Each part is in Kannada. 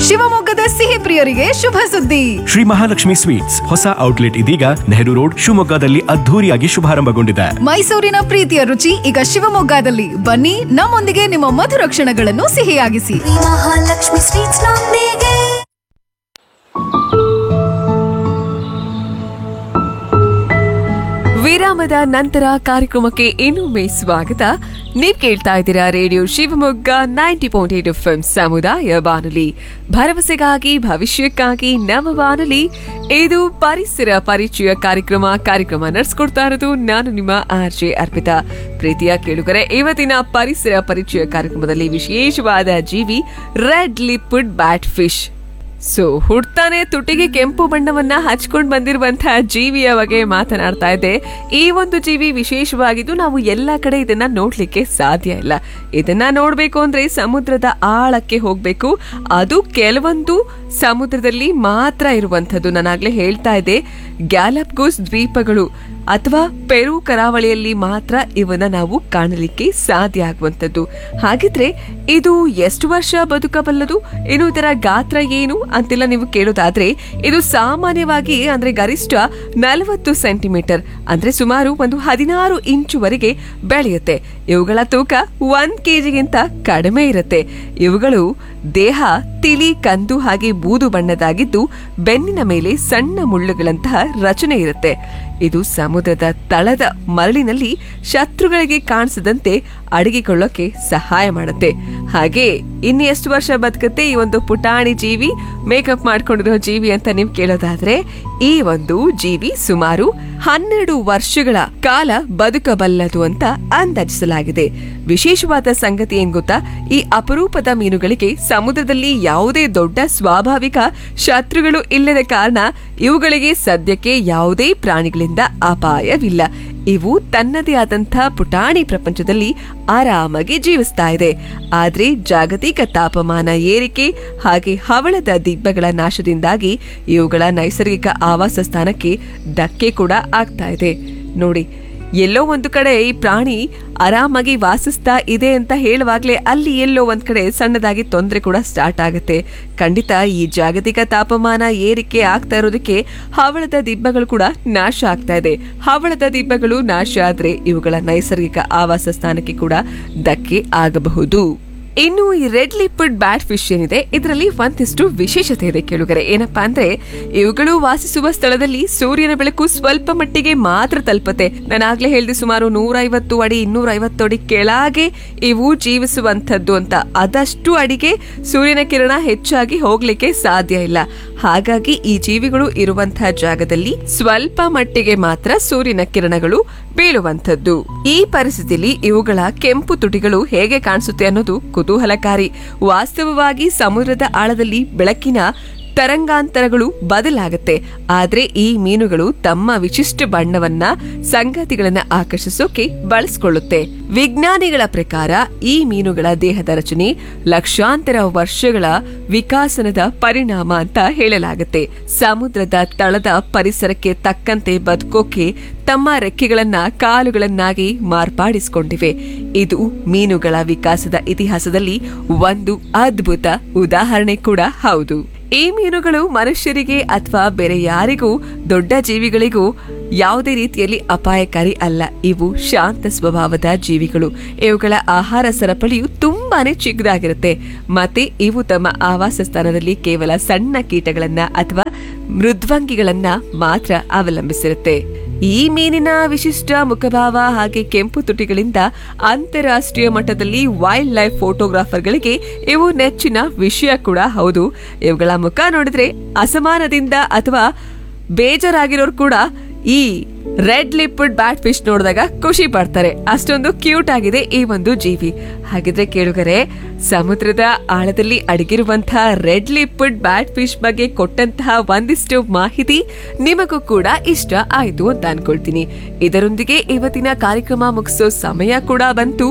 ಶಿವಮೊಗ್ಗದ ಸಿಹಿ ಪ್ರಿಯರಿಗೆ ಶುಭ ಸುದ್ದಿ ಶ್ರೀ ಮಹಾಲಕ್ಷ್ಮಿ ಸ್ವೀಟ್ಸ್ ಹೊಸ ಔಟ್ಲೆಟ್ ಇದೀಗ ನೆಹರು ರೋಡ್ ಶಿವಮೊಗ್ಗದಲ್ಲಿ ಅದ್ಧೂರಿಯಾಗಿ ಶುಭಾರಂಭಗೊಂಡಿದೆ ಮೈಸೂರಿನ ಪ್ರೀತಿಯ ರುಚಿ ಈಗ ಶಿವಮೊಗ್ಗದಲ್ಲಿ ಬನ್ನಿ ನಮ್ಮೊಂದಿಗೆ ನಿಮ್ಮ ಮಧುರ ಕ್ಷಣಗಳನ್ನು ಸಿಹಿಯಾಗಿಸಿ ಮಹಾಲಕ್ಷ್ಮಿ ಸ್ವೀಟ್ಸ್ ನೊಂದಿಗೆ ವಿರಾಮದ ನಂತರ ಕಾರ್ಯಕ್ರಮಕ್ಕೆ ಇನ್ನೊಮ್ಮೆ ಸ್ವಾಗತ ನೀವ್ ಕೇಳ್ತಾ ಇದ್ದೀರಾ radio Shivamogga ninety point eight F ಸಮುದಾಯ ಬಾನುಲಿ ಭರವಸೆಗಾಗಿ ಭವಿಷ್ಯಕ್ಕಾಗಿ ನಮ್ಮ ಬಾನುಲಿ ಇದು ಪರಿಸರ ಪರಿಚಯ ಕಾರ್ಯಕ್ರಮ ಕಾರ್ಯಕ್ರಮ ನಡೆಸ್ಕೊಡ್ತಾ ಇರೋದು ನಾನು ನಿಮ್ಮ ಆರ್ ಜೆ ಅರ್ಪಿತಾ ಪ್ರೀತಿಯ ಕೇಳುಗರೆ ಇವತ್ತಿನ ಪರಿಸರ ಪರಿಚಯ ಕಾರ್ಯಕ್ರಮದಲ್ಲಿ ವಿಶೇಷವಾದ ಜೀವಿ ರೆಡ್ ಲಿಪ್ಡ್ ಬ್ಯಾಟ್ ಫಿಶ್ ಸೊ ಹುಡ್ತಾನೆ ತುಟಿಗೆ ಕೆಂಪು ಬಣ್ಣವನ್ನ ಹಚ್ಕೊಂಡ್ ಬಂದಿರುವಂತಹ ಜೀವಿಯ ಬಗ್ಗೆ ಮಾತನಾಡ್ತಾ ಇದ್ದೆ ಈ ಒಂದು ಜೀವಿ ವಿಶೇಷವಾಗಿದ್ದು ನಾವು ಎಲ್ಲ ಕಡೆ ಇದನ್ನ ನೋಡ್ಲಿಕ್ಕೆ ಸಾಧ್ಯ ಇಲ್ಲ ಇದನ್ನ ನೋಡ್ಬೇಕು ಅಂದ್ರೆ ಸಮುದ್ರದ ಆಳಕ್ಕೆ ಹೋಗ್ಬೇಕು ಅದು ಕೆಲವೊಂದು ಸಮುದ್ರದಲ್ಲಿ ಮಾತ್ರ ಇರುವಂತದ್ದು ನಾನಾಗ್ಲೇ ಹೇಳ್ತಾ ಇದ್ದೆ ಗ್ಯಾಲಪ್ಗೋಸ್ ದ್ವೀಪಗಳು ಅಥವಾ ಪೆರು ಕರಾವಳಿಯಲ್ಲಿ ಮಾತ್ರ ಇವನ್ನ ನಾವು ಕಾಣಲಿಕ್ಕೆ ಸಾಧ್ಯ ಆಗುವಂಥದ್ದು ಹಾಗಿದ್ರೆ ಇದು ಎಷ್ಟು ವರ್ಷ ಬದುಕಬಲ್ಲದು ಇನ್ನು ಇದರ ಗಾತ್ರ ಏನು ಅಂತೆಲ್ಲ ನೀವು ಕೇಳೋದಾದ್ರೆ ಇದು ಸಾಮಾನ್ಯವಾಗಿ ಅಂದ್ರೆ ಗರಿಷ್ಠ ನಲವತ್ತು ಸೆಂಟಿಮೀಟರ್ ಅಂದ್ರೆ ಸುಮಾರು ಒಂದು ಹದಿನಾರು ಇಂಚುವರೆಗೆ ಬೆಳೆಯುತ್ತೆ ಇವುಗಳ ತೂಕ ಒಂದ್ ಕೆಜಿಗಿಂತ ಕಡಿಮೆ ಇರುತ್ತೆ ಇವುಗಳು ದೇಹ ತಿಳಿ ಕಂದು ಹಾಗೆ ಬೂದು ಬಣ್ಣದಾಗಿದ್ದು ಬೆನ್ನಿನ ಮೇಲೆ ಸಣ್ಣ ಮುಳ್ಳುಗಳಂತಹ ರಚನೆ ಇರುತ್ತೆ ಇದು ಸಮುದ್ರದ ತಳದ ಮರಳಿನಲ್ಲಿ ಶತ್ರುಗಳಿಗೆ ಕಾಣಿಸದಂತೆ ಅಡಗಿಕೊಳ್ಳೋಕೆ ಸಹಾಯ ಮಾಡುತ್ತೆ ಹಾಗೆ ಇನ್ನು ಎಷ್ಟು ವರ್ಷ ಬದುಕುತ್ತೆ ಈ ಒಂದು ಪುಟಾಣಿ ಜೀವಿ ಮೇಕಪ್ ಮಾಡ್ಕೊಂಡಿರೋ ಜೀವಿ ಅಂತ ನೀವು ಕೇಳೋದಾದ್ರೆ ಈ ಒಂದು ಜೀವಿ ಸುಮಾರು ಹನ್ನೆರಡು ವರ್ಷಗಳ ಕಾಲ ಬದುಕಬಲ್ಲದು ಅಂತ ಅಂದಾಜಿಸಲಾಗಿದೆ ವಿಶೇಷವಾದ ಸಂಗತಿ ಏನ್ ಗೊತ್ತಾ ಈ ಅಪರೂಪದ ಮೀನುಗಳಿಗೆ ಸಮುದ್ರದಲ್ಲಿ ಯಾವುದೇ ದೊಡ್ಡ ಸ್ವಾಭಾವಿಕ ಶತ್ರುಗಳು ಇಲ್ಲದ ಕಾರಣ ಇವುಗಳಿಗೆ ಸದ್ಯಕ್ಕೆ ಯಾವುದೇ ಪ್ರಾಣಿಗಳಿಂದ ಅಪಾಯವಿಲ್ಲ ಇವು ತನ್ನದೇ ಆದಂಥ ಪುಟಾಣಿ ಪ್ರಪಂಚದಲ್ಲಿ ಆರಾಮಾಗಿ ಜೀವಿಸ್ತಾ ಇದೆ ಆದ್ರೆ ಜಾಗತಿಕ ತಾಪಮಾನ ಏರಿಕೆ ಹಾಗೆ ಹವಳದ ದಿಬ್ಬಗಳ ನಾಶದಿಂದಾಗಿ ಇವುಗಳ ನೈಸರ್ಗಿಕ ಆವಾಸ ಸ್ಥಾನಕ್ಕೆ ಧಕ್ಕೆ ಕೂಡ ಆಗ್ತಾ ಇದೆ ನೋಡಿ ಎಲ್ಲೋ ಒಂದು ಕಡೆ ಈ ಪ್ರಾಣಿ ಆರಾಮಾಗಿ ವಾಸಿಸ್ತಾ ಇದೆ ಅಂತ ಹೇಳುವಾಗ್ಲೇ ಅಲ್ಲಿ ಎಲ್ಲೋ ಒಂದ್ ಕಡೆ ಸಣ್ಣದಾಗಿ ತೊಂದರೆ ಕೂಡ ಸ್ಟಾರ್ಟ್ ಆಗುತ್ತೆ ಖಂಡಿತ ಈ ಜಾಗತಿಕ ತಾಪಮಾನ ಏರಿಕೆ ಆಗ್ತಾ ಇರೋದಕ್ಕೆ ಹವಳದ ದಿಬ್ಬಗಳು ಕೂಡ ನಾಶ ಆಗ್ತಾ ಇದೆ ಹವಳದ ದಿಬ್ಬಗಳು ನಾಶ ಆದ್ರೆ ಇವುಗಳ ನೈಸರ್ಗಿಕ ಆವಾಸ ಸ್ಥಾನಕ್ಕೆ ಕೂಡ ಧಕ್ಕೆ ಆಗಬಹುದು ಇನ್ನು ಈ ರೆಡ್ ಲಿಪ್ಡ್ ಬ್ಯಾಟ್ ಫಿಶ್ ಏನಿದೆ ಇದರಲ್ಲಿ ಒಂದಿಷ್ಟು ವಿಶೇಷತೆ ಇದೆ ಕೇಳುಗರೆ ಏನಪ್ಪಾ ಅಂದ್ರೆ ಇವುಗಳು ವಾಸಿಸುವ ಸ್ಥಳದಲ್ಲಿ ಸೂರ್ಯನ ಬೆಳಕು ಸ್ವಲ್ಪ ಮಟ್ಟಿಗೆ ಮಾತ್ರ ತಲುಪುತ್ತೆ ನಾನು ಆಗ್ಲೇ ಹೇಳಿದೆ ಸುಮಾರು ನೂರೈವತ್ತು ಅಡಿ ಇನ್ನೂರ ಐವತ್ತು ಅಡಿ ಕೆಳಗೆ ಇವು ಜೀವಿಸುವಂತದ್ದು ಅಂತ ಅದಷ್ಟು ಅಡಿಗೆ ಸೂರ್ಯನ ಕಿರಣ ಹೆಚ್ಚಾಗಿ ಹೋಗ್ಲಿಕ್ಕೆ ಸಾಧ್ಯ ಇಲ್ಲ ಹಾಗಾಗಿ ಈ ಜೀವಿಗಳು ಇರುವಂತಹ ಜಾಗದಲ್ಲಿ ಸ್ವಲ್ಪ ಮಟ್ಟಿಗೆ ಮಾತ್ರ ಸೂರ್ಯನ ಕಿರಣಗಳು ಬೀಳುವಂಥದ್ದು ಈ ಪರಿಸ್ಥಿತಿಯಲ್ಲಿ ಇವುಗಳ ಕೆಂಪು ತುಟಿಗಳು ಹೇಗೆ ಕಾಣಿಸುತ್ತೆ ಅನ್ನೋದು ಕುತೂಹಲಕಾರಿ ವಾಸ್ತವವಾಗಿ ಸಮುದ್ರದ ಆಳದಲ್ಲಿ ಬೆಳಕಿನ ತರಂಗಾಂತರಗಳು ಬದಲಾಗುತ್ತೆ ಆದ್ರೆ ಈ ಮೀನುಗಳು ತಮ್ಮ ವಿಶಿಷ್ಟ ಬಣ್ಣವನ್ನ ಸಂಗತಿಗಳನ್ನ ಆಕರ್ಷಿಸೋಕೆ ಬಳಸ್ಕೊಳ್ಳುತ್ತೆ ವಿಜ್ಞಾನಿಗಳ ಪ್ರಕಾರ ಈ ಮೀನುಗಳ ದೇಹದ ರಚನೆ ಲಕ್ಷಾಂತರ ವರ್ಷಗಳ ವಿಕಾಸನದ ಪರಿಣಾಮ ಅಂತ ಹೇಳಲಾಗುತ್ತೆ ಸಮುದ್ರದ ತಳದ ಪರಿಸರಕ್ಕೆ ತಕ್ಕಂತೆ ಬದುಕೋಕೆ ತಮ್ಮ ರೆಕ್ಕೆಗಳನ್ನ ಕಾಲುಗಳನ್ನಾಗಿ ಮಾರ್ಪಾಡಿಸಿಕೊಂಡಿವೆ ಇದು ಮೀನುಗಳ ವಿಕಾಸದ ಇತಿಹಾಸದಲ್ಲಿ ಒಂದು ಅದ್ಭುತ ಉದಾಹರಣೆ ಕೂಡ ಹೌದು ಈ ಮೀನುಗಳು ಮನುಷ್ಯರಿಗೆ ಅಥವಾ ಬೇರೆ ಯಾರಿಗೂ ದೊಡ್ಡ ಜೀವಿಗಳಿಗೂ ಯಾವುದೇ ರೀತಿಯಲ್ಲಿ ಅಪಾಯಕಾರಿ ಅಲ್ಲ ಇವು ಶಾಂತ ಸ್ವಭಾವದ ಜೀವಿಗಳು ಇವುಗಳ ಆಹಾರ ಸರಪಳಿಯು ತುಂಬಾನೇ ಚಿಕ್ಕದಾಗಿರುತ್ತೆ ಮತ್ತೆ ಇವು ತಮ್ಮ ಆವಾಸ ಸ್ಥಾನದಲ್ಲಿ ಕೇವಲ ಸಣ್ಣ ಕೀಟಗಳನ್ನ ಅಥವಾ ಮೃದ್ವಂಗಿಗಳನ್ನ ಮಾತ್ರ ಅವಲಂಬಿಸಿರುತ್ತೆ ಈ ಮೀನಿನ ವಿಶಿಷ್ಟ ಮುಖಭಾವ ಹಾಗೆ ಕೆಂಪು ತುಟಿಗಳಿಂದ ಅಂತಾರಾಷ್ಟ್ರೀಯ ಮಟ್ಟದಲ್ಲಿ ವೈಲ್ಡ್ ಲೈಫ್ ಫೋಟೋಗ್ರಾಫರ್ಗಳಿಗೆ ಇವು ನೆಚ್ಚಿನ ವಿಷಯ ಕೂಡ ಹೌದು ಇವುಗಳ ಮುಖ ನೋಡಿದ್ರೆ ಅಸಮಾನದಿಂದ ಅಥವಾ ಬೇಜಾರಾಗಿರೋರು ಕೂಡ ಈ ರೆಡ್ ಲಿಪ್ಡ್ ಬ್ಯಾಟ್ ಫಿಶ್ ನೋಡಿದಾಗ ಖುಷಿ ಪಡ್ತಾರೆ ಅಷ್ಟೊಂದು ಕ್ಯೂಟ್ ಆಗಿದೆ ಈ ಒಂದು ಜೀವಿ ಹಾಗಿದ್ರೆ ಕೇಳುಗರೆ ಸಮುದ್ರದ ಆಳದಲ್ಲಿ ಅಡಗಿರುವಂತಹ ರೆಡ್ ಲಿಪ್ಡ್ ಬ್ಯಾಟ್ ಫಿಶ್ ಬಗ್ಗೆ ಕೊಟ್ಟಂತಹ ಒಂದಿಷ್ಟು ಮಾಹಿತಿ ನಿಮಗೂ ಕೂಡ ಇಷ್ಟ ಆಯ್ತು ಅಂತ ಅನ್ಕೊಳ್ತೀನಿ ಇದರೊಂದಿಗೆ ಇವತ್ತಿನ ಕಾರ್ಯಕ್ರಮ ಮುಗಿಸೋ ಸಮಯ ಕೂಡ ಬಂತು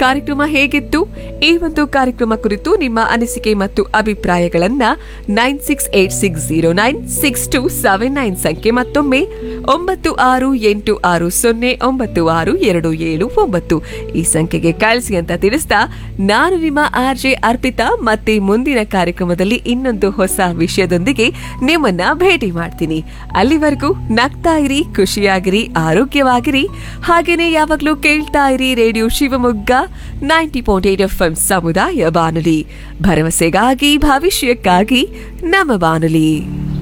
ಕಾರ್ಯಕ್ರಮ ಹೇಗಿತ್ತು ಈ ಒಂದು ಕಾರ್ಯಕ್ರಮ ಕುರಿತು ನಿಮ್ಮ ಅನಿಸಿಕೆ ಮತ್ತು ಅಭಿಪ್ರಾಯಗಳನ್ನ nine six eight six zero nine six two seven nine ಸಂಖ್ಯೆ ಮತ್ತೊಮ್ಮೆ ಒಂಬತ್ತು ಆರು ಎಂಟು ಆರು ಸೊನ್ನೆ ಒಂಬತ್ತು ಆರು ಎರಡು ಏಳು ಒಂಬತ್ತು ಈ ಸಂಖ್ಯೆಗೆ ಕಳಿಸಿ ಅಂತ ತಿಳಿಸ್ತಾ ನಾನು ನಿಮ್ಮ ಆರ್ ಜೆ ಅರ್ಪಿತಾ ಮತ್ತೆ ಮುಂದಿನ ಕಾರ್ಯಕ್ರಮದಲ್ಲಿ ಇನ್ನೊಂದು ಹೊಸ ವಿಷಯದೊಂದಿಗೆ ನಿಮ್ಮನ್ನ ಭೇಟಿ ಮಾಡ್ತೀನಿ ಅಲ್ಲಿವರೆಗೂ ನಗ್ತಾ ಇರಿ ಖುಷಿಯಾಗಿರಿ ಆರೋಗ್ಯವಾಗಿರಿ ಹಾಗೇನೆ ಯಾವಾಗ್ಲೂ ಕೇಳ್ತಾ ಇರಿ radio Shivamogga ninety point eight F M ಸಮುದಾಯ ಬಾನುಲಿ ಭರವಸೆಗಾಗಿ ಭವಿಷ್ಯಕ್ಕಾಗಿ ನಮ್ಮ ಬಾನುಲಿ